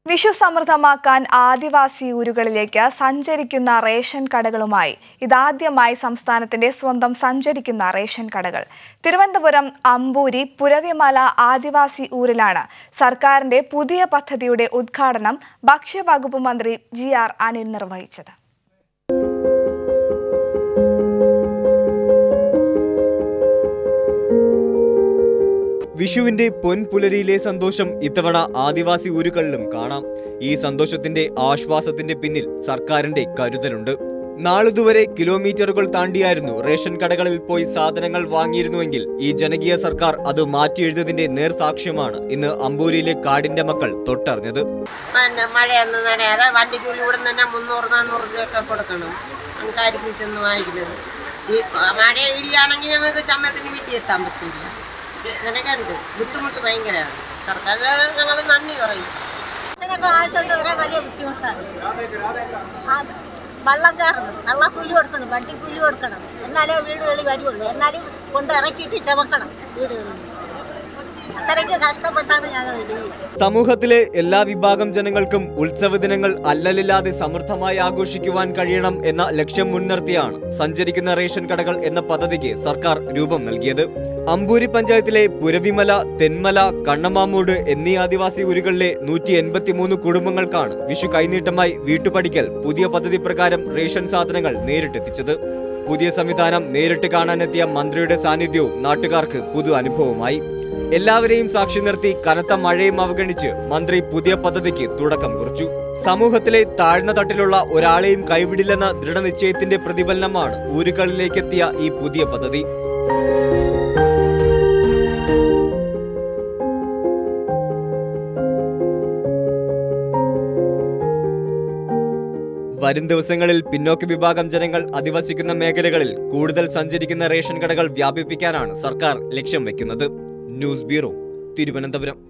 വിഷു സമൃദ്ധമാക്കാൻ ആദിവാസി ഊരുകളിലേക്ക് സഞ്ചരിക്കുന്ന റേഷൻ കടകളുമായി ഇതാദ്യമായി സംസ്ഥാനത്തിന്റെ സ്വന്തം സഞ്ചരിക്കുന്ന റേഷൻ കടകൾ തിരുവനന്തപുരം അമ്പൂരി പുരവിമല ആദിവാസി ഊരിലാണ് സർക്കാരിന്റെ പുതിയ പദ്ധതിയുടെ ഉദ്ഘാടനം ഭക്ഷ്യവകുപ്പ് മന്ത്രി ജി ആർ അനിൽ നിർവഹിച്ചത് വിഷുവിന്റെ പൊൻപുലരിയിലെ സന്തോഷം ഇത്തവണ ആദിവാസി ഊരുകളിലും കാണാം ഈ സന്തോഷത്തിന്റെ ആശ്വാസത്തിന്റെ പിന്നിൽ സർക്കാരിന്റെ കരുതലുണ്ട് നാളിതുവരെ കിലോമീറ്ററുകൾ താണ്ടിയായിരുന്നു റേഷൻ കടകളിൽ പോയി സാധനങ്ങൾ വാങ്ങിയിരുന്നുവെങ്കിൽ ഈ ജനകീയ സർക്കാർ അത് മാറ്റിയെഴുതിയതിന്റെ നേർസാക്ഷ്യമാണ് ഇന്ന് അമ്പൂരിയിലെ കാടിന്റെ മക്കൾ തൊട്ടറിഞ്ഞത് പിന്നെ മഴയൊന്നും നനയാതെ വണ്ടിക്കൂലി ഇവിടെ തന്നെ മുന്നൂറ് നാന്നൂറ് രൂപയൊക്കെ കൊടുക്കണം ഞങ്ങൾക്ക് ചെന്ന് വാങ്ങിക്കുന്നത് ഈ മഴ ഇടിയാണെങ്കിൽ ഞങ്ങൾക്ക് ചമ്മത്തിന് വീട്ടിൽ എത്താൻ പറ്റില്ല അങ്ങനെയൊക്കെ ഉണ്ട് ബുദ്ധിമുട്ട് ഭയങ്കരമാണ് സർക്കാരിന് ഞങ്ങൾ നന്ദി പറയും ഇതിനൊക്കെ ആഴ്ചകൊണ്ട് വരാൻ വലിയ ബുദ്ധിമുട്ടാണ് ആ വള്ളം കയറണം വള്ളക്കൂലി കൊടുക്കണം വണ്ടിക്കൂലി കൊടുക്കണം എന്നാലേ വീടുകളിൽ വരുള്ളൂ എന്നാലും കൊണ്ട് ഇറക്കിയിട്ട് ചുമക്കണം വീടുകളിൽ അത്രയ്ക്ക് കഷ്ടപ്പെട്ടാണ് ഞങ്ങൾ ഇത് സമൂഹത്തിലെ എല്ലാ വിഭാഗം ജനങ്ങൾക്കും ഉത്സവ ദിനങ്ങൾ അല്ലലില്ലാതെ സമൃദ്ധമായി ആഘോഷിക്കുവാൻ കഴിയണം എന്ന ലക്ഷ്യം മുൻനിർത്തിയാണ് സഞ്ചരിക്കുന്ന റേഷൻ കടകൾ എന്ന പദ്ധതിക്ക് സർക്കാർ രൂപം നൽകിയത് അമ്പൂരി പഞ്ചായത്തിലെ പുരവിമല തെന്മല കണ്ണമാമൂട് എന്നീ ആദിവാസി ഊരുകളിലെ നൂറ്റി എൺപത്തിമൂന്ന് കുടുംബങ്ങൾക്കാണ് വിഷു കൈനീട്ടമായി വീട്ടുപടിക്കൽ പുതിയ പദ്ധതി പ്രകാരം റേഷൻ സാധനങ്ങൾ നേരിട്ടെത്തിച്ചത് പുതിയ സംവിധാനം നേരിട്ട് കാണാനെത്തിയ മന്ത്രിയുടെ സാന്നിധ്യവും നാട്ടുകാർക്ക് പുതു അനുഭവമായി എല്ലാവരെയും സാക്ഷി നിർത്തി കനത്ത മഴയും അവഗണിച്ച് മന്ത്രി പുതിയ പദ്ധതിക്ക് തുടക്കം കുറിച്ചു സമൂഹത്തിലെ താഴ്ന്ന തട്ടിലുള്ള ഒരാളെയും കൈവിടില്ലെന്ന ദൃഢനിശ്ചയത്തിന്റെ പ്രതിഫലനമാണ് ഊരുകളിലേക്കെത്തിയ ഈ പുതിയ പദ്ധതി വരും ദിവസങ്ങളിൽ പിന്നോക്ക വിഭാഗം ജനങ്ങൾ അധിവസിക്കുന്ന മേഖലകളിൽ കൂടുതൽ സഞ്ചരിക്കുന്ന റേഷൻ കടകൾ വ്യാപിപ്പിക്കാനാണ് സർക്കാർ ലക്ഷ്യം വെക്കുന്നത് ന്യൂസ് ബ്യൂറോ തിരുവനന്തപുരം